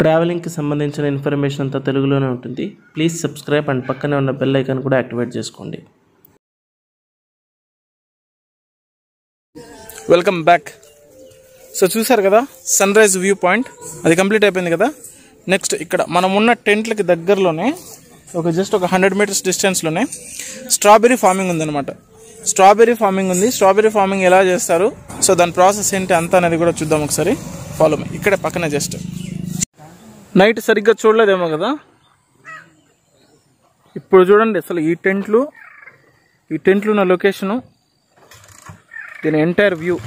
ట్రావెలింగ్కి సంబంధించిన ఇన్ఫర్మేషన్ అంతా తెలుగులోనే ఉంటుంది ప్లీజ్ సబ్స్క్రైబ్ అండ్ పక్కనే ఉన్న బెల్ ఐకాన్ కూడా యాక్టివేట్ చేసుకోండి వెల్కమ్ బ్యాక్ సో చూసారు కదా సన్ రైజ్ వ్యూ పాయింట్ అది కంప్లీట్ అయిపోయింది కదా నెక్స్ట్ ఇక్కడ మనం ఉన్న టెంట్లకి దగ్గరలోనే ఒక జస్ట్ ఒక హండ్రెడ్ మీటర్స్ డిస్టెన్స్లోనే స్ట్రాబెరీ ఫార్మింగ్ ఉందన్నమాట స్ట్రాబెరీ ఫార్మింగ్ ఉంది స్ట్రాబెరీ ఫార్మింగ్ ఎలా చేస్తారు సో దాని ప్రాసెస్ ఏంటి అంత అనేది కూడా చూద్దాం ఒకసారి ఫాలో మీ ఇక్కడే పక్కనే జస్ట్ నైట్ సరిగ్గా చూడలేదేమో కదా ఇప్పుడు చూడండి అసలు ఈ టెంట్లు ఈ టెంట్లు ఉన్న లొకేషను దీని ఎంటైర్ వ్యూ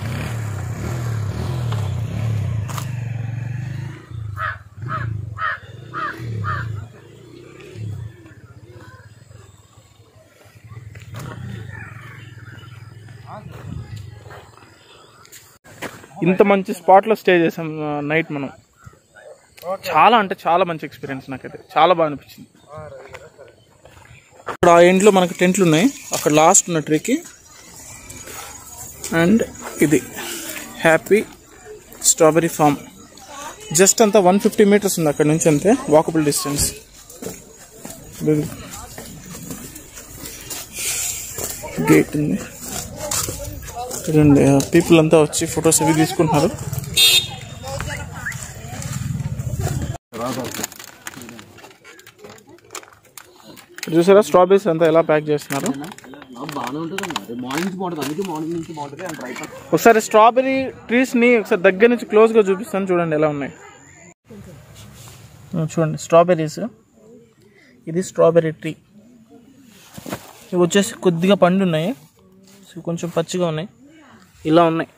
ఇంత మంచి స్పాట్లో స్టే చేసాం నైట్ మనం చాలా అంటే చాలా మంచి ఎక్స్పీరియన్స్ నాకైతే చాలా బాగా అనిపించింది ఇక్కడ ఆ ఎండ్లో మనకి టెంట్లు ఉన్నాయి అక్కడ లాస్ట్ ఉన్న ట్రీకి అండ్ ఇది హ్యాపీ స్ట్రాబెరీ ఫామ్ జస్ట్ అంతా వన్ ఫిఫ్టీ మీటర్స్ ఉంది అక్కడ నుంచి అంతే వాకబుల్ డిస్టెన్స్ గేట్ ఉంది చూడండి పీపుల్ అంతా వచ్చి ఫొటోస్ అవి తీసుకుంటున్నారు ఇక్కడ చూసారా స్ట్రాబెరీస్ అంతా ఎలా ప్యాక్ చేస్తున్నారు బాగానే ఉంటుంది మరి మార్నింగ్ నుంచి బాగుంటుంది అందుకే మార్నింగ్ నుంచి బాగుంటుంది అండ్ రైట్ ఒకసారి స్ట్రాబెరీ ట్రీస్ ని ఒకసారి దగ్గర నుంచి క్లోజ్ గా చూపిస్తాను చూడండి ఎలా ఉన్నాయి ఉమ్, చూడండి స్ట్రాబెర్రీస్ ఇది స్ట్రాబెర్రీ ట్రీ ఇవి వచ్చేసి కొద్దిగా పండు ఉన్నాయి సో కొంచెం పచ్చిగా ఉన్నాయి ఇలా ఉన్నాయి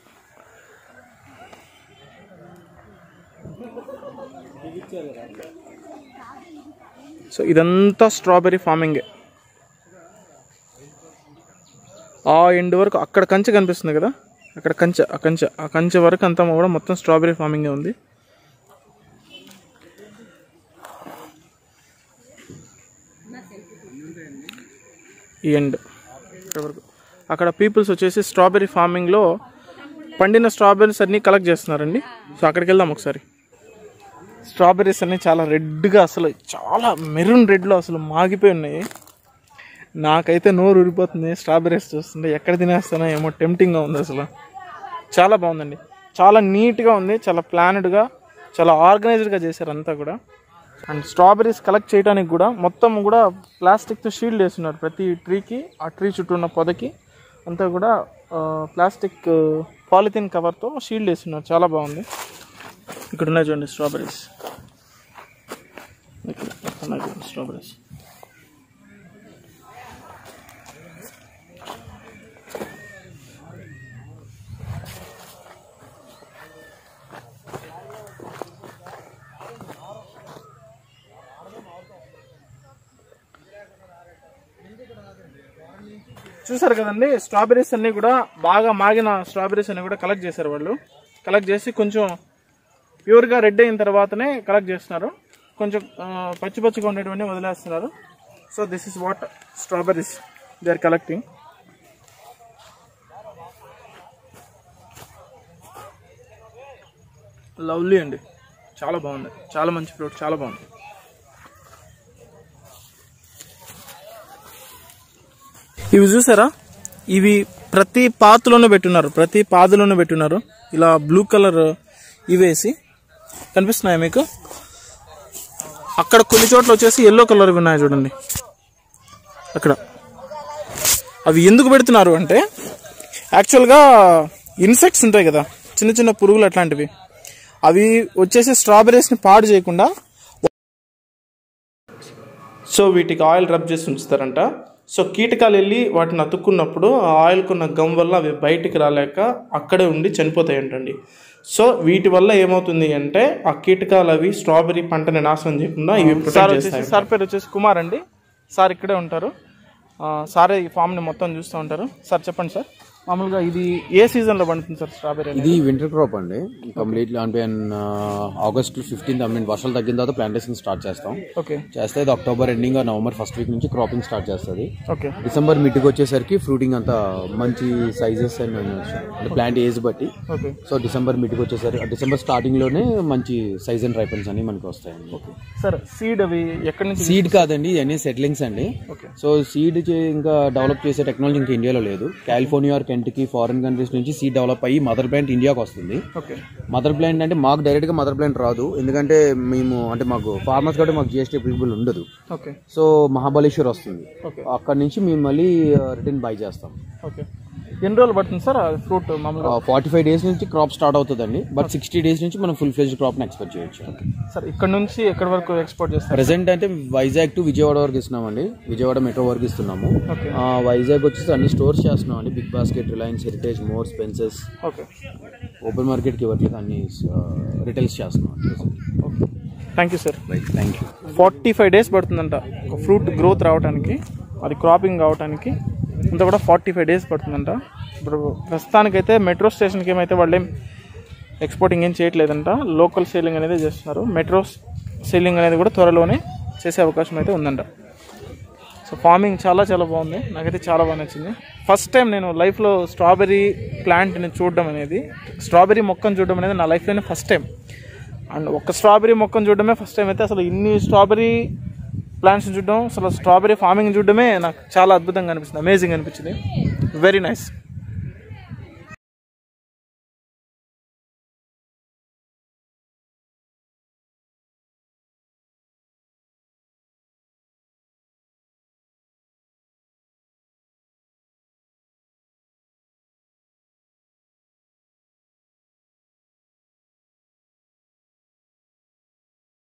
సో ఇదంతా స్ట్రాబెర్రీ ఫార్మింగే ఆ ఎండ్ వరకు అక్కడ కంచె కనిపిస్తుంది కదా అక్కడ కంచె ఆ కంచె ఆ కంచె వరకు అంతా కూడా మొత్తం స్ట్రాబెరీ ఫార్మింగ్ ఉంది ఈ ఎండ్ ఇక్కడ వరకు అక్కడ పీపుల్స్ వచ్చేసి స్ట్రాబెరీ ఫార్మింగ్లో పండిన స్ట్రాబెర్రీస్ అన్నీ కలెక్ట్ చేస్తున్నారండి సో అక్కడికి వెళ్దాం ఒకసారి స్ట్రాబెర్రీస్ అన్నీ చాలా రెడ్గా అసలు చాలా మెరూన్ రెడ్లో అసలు మాగిపోయి ఉన్నాయి నాకైతే నోరు ఊరిపోతుంది స్ట్రాబెర్రీస్ చూస్తుంటే ఎక్కడ తినేస్తానో ఏమో టెంప్టింగ్గా ఉంది అసలు చాలా బాగుందండి చాలా నీట్గా ఉంది చాలా ప్లానెడ్గా చాలా ఆర్గనైజ్డ్గా చేశారు అంతా కూడా అండ్ స్ట్రాబెర్రీస్ కలెక్ట్ చేయడానికి కూడా మొత్తం కూడా ప్లాస్టిక్తో షీల్డ్ వేస్తున్నారు ప్రతి ట్రీకి ఆ ట్రీ చుట్టూ ఉన్న పొదకి అంతా కూడా ప్లాస్టిక్ పాలిథిన్ కవర్తో షీల్డ్ వేస్తున్నారు చాలా బాగుంది ఇక్కడ ఉన్నాయి చూడండి స్ట్రాబెర్రీస్ ఇక్కడ ఉన్నాయి చూడండి స్ట్రాబెర్రీస్ చూసారు కదండి స్ట్రాబెరీస్ అన్ని కూడా బాగా మాగిన స్ట్రాబెరీస్ అన్ని కూడా కలెక్ట్ చేశారు వాళ్ళు కలెక్ట్ చేసి కొంచెం ప్యూర్గా రెడ్ అయిన తర్వాతనే కలెక్ట్ చేస్తున్నారు కొంచెం ఆ, పచ్చి పచ్చిగా ఉండేటివన్నీ వదిలేస్తున్నారు so this is what strawberries they are collecting lovely అండి చాలా బాగుంది చాలా మంచి ఫ్రూట్ చాలా బాగుంది ఇవి చూసారా ఇవి ప్రతి పాతలోనే పెట్టున్నారు ప్రతి పాదులోనే పెట్టున్నారు ఇలా బ్లూ కలర్ ఇవేసి కనిపిస్తున్నాయా మీకు అక్కడ కొన్ని చోట్ల వచ్చేసి ఎల్లో కలర్ ఉన్నాయి చూడండి అక్కడ అవి ఎందుకు పెడుతున్నారు అంటే యాక్చువల్గా ఇన్సెక్ట్స్ ఉంటాయి కదా చిన్న చిన్న పురుగులు అట్లాంటివి అవి వచ్చేసి స్ట్రాబెర్రీస్ని పాడు చేయకుండా సో వీటికి ఆయిల్ రబ్ చేసి ఉంచుతారంట సో కీటకాలు వెళ్ళి వాటిని అతుక్కున్నప్పుడు ఆ ఆయిల్కున్న గమ్ వల్ల అవి బయటికి రాలేక అక్కడే ఉండి చనిపోతాయంటండి సో వీటి వల్ల ఏమవుతుంది అంటే ఆ కీటకాలు అవి స్ట్రాబెరీ పంటని నాశనం చేయకుండా ఇవి సార్ వచ్చేసి సార్ పేరు వచ్చేసి కుమార్ అండి సార్ ఇక్కడే ఉంటారు ఆ, సారే ఈ ఫామ్ని మొత్తం చూస్తూ ఉంటారు సార్ చెప్పండి సార్ మామూలుగా ఇది ఏ సీజన్లో పండుతుంది సార్ స్ట్రాబెర్రీ అనేది ఇది వింటర్ క్రాప్ అండి కంప్లీట్లీ అంటే ఆగస్ట్ ఫిఫ్టీన్త్ ఐ మీన్ వర్షాలు తగ్గిన తర్వాత ప్లాంటేషన్ స్టార్ట్ చేస్తాం ఓకే చేస్తే ఇది October ending November first week నుంచి క్రాపింగ్ స్టార్ట్ చేస్తుంది ఓకే డిసెంబర్ మిడ్కి వచ్చేసరికి ఫ్రూటింగ్ అంతా మంచి సైజెస్ అండ్ అంటే ప్లాంట్ ఏజ్ బట్టి ఓకే సో డిసెంబర్ మిడ్కి వచ్చేసరికి డిసెంబర్ స్టార్టింగ్ లోనే మంచి సైజ్ అండ్ రైపన్స్ అన్ని మనకి వస్తాయండి సార్ సీడ్ అవి ఎక్కడి నుంచి సీడ్ కాదండి ఇవన్నీ సెటిలింగ్స్ అండి ఓకే సో సీడ్ ఇంకా డెవలప్ చేసే టెక్నాలజీ ఇంకా ఇండియాలో లేదు కాలిఫోర్నియా ఆర్ కెంట్కి ఫారిన్ కంట్రీస్ నుంచి సీడ్ డెవలప్ అయ్యి మదర్ ప్లాంట్ ఇండియాకి వస్తుంది ఓకే మదర్ ప్లాంట్ అంటే మాకు డైరెక్ట్గా మదర్ ప్లాంట్ రాదు ఎందుకంటే మేము అంటే మాకు ఫార్మర్స్ కాబట్టి మాకు జిఎస్టీ అప్లికబుల్ ఉండదు ఓకే సో మహాబలేశ్వర్ వస్తుంది ఓకే అక్కడ నుంచి మేము మళ్ళీ రిటర్న్ బై చేస్తాం ఓకే ఎన్ని రోజులు పడుతుంది సార్ ఫ్రూట్ మామూలుగా ఫార్టీ ఫైవ్ డేస్ నుంచి క్రాప్ స్టార్ట్ అవుతుందండి బట్ సిక్స్టీ డేస్ నుంచి మనం ఫుల్ ఫ్లెజ్ క్రాప్ని ఎక్స్పెక్ట్ చేయొచ్చు సార్ ఇక్కడ నుంచి ఎక్కడి వరకు ఎక్స్పోర్ట్ చేస్తారు ప్రెసెంట్ అంటే వైజాగ్ టు విజయవాడ వరకు ఇస్తున్నామండి విజయవాడ మెట్రో వరకు ఇస్తున్నాము ఓకే ఆ, వైజాగ్ వచ్చేసి అన్ని స్టోర్స్ చేస్తున్నాం అండి BigBasket Reliance Heritage More Spencer's okay open మార్కెట్కి ఇవ్వట్లేదు అన్ని రిటైల్స్ చేస్తున్నాం okay thank you sir thank you forty five days పడుతుందంట ఒక ఫ్రూట్ గ్రోత్ రావడానికి అది క్రాపింగ్ కావడానికి అంతా కూడా ఫార్టీ ఫైవ్ డేస్ పడుతుందంట ఇప్పుడు ప్రస్తుతానికైతే మెట్రో స్టేషన్కి ఏమైతే వాళ్ళు ఏం ఎక్స్పోర్టింగ్ ఏం చేయట్లేదంట లోకల్ సేలింగ్ అనేది చేస్తున్నారు మెట్రో సేలింగ్ అనేది కూడా త్వరలోనే చేసే అవకాశం అయితే ఉందంట సో ఫార్మింగ్ చాలా చాలా బాగుంది నాకైతే చాలా బాగా నచ్చింది ఫస్ట్ టైం నేను లైఫ్లో స్ట్రాబెర్రీ ప్లాంట్ని చూడడం అనేది స్ట్రాబెర్రీ మొక్కను చూడడం అనేది నా లైఫ్లోనే ఫస్ట్ టైం అండ్ ఒక స్ట్రాబెర్రీ మొక్కను చూడడమే ఫస్ట్ టైం అయితే అసలు ఇన్ని స్ట్రాబెర్రీ ప్లాంట్స్ చూడడం అసలు స్ట్రాబెర్రీ ఫార్మింగ్ చూడడమే నాకు చాలా అద్భుతంగా అనిపిస్తుంది అమేజింగ్ అనిపించింది వెరీ నైస్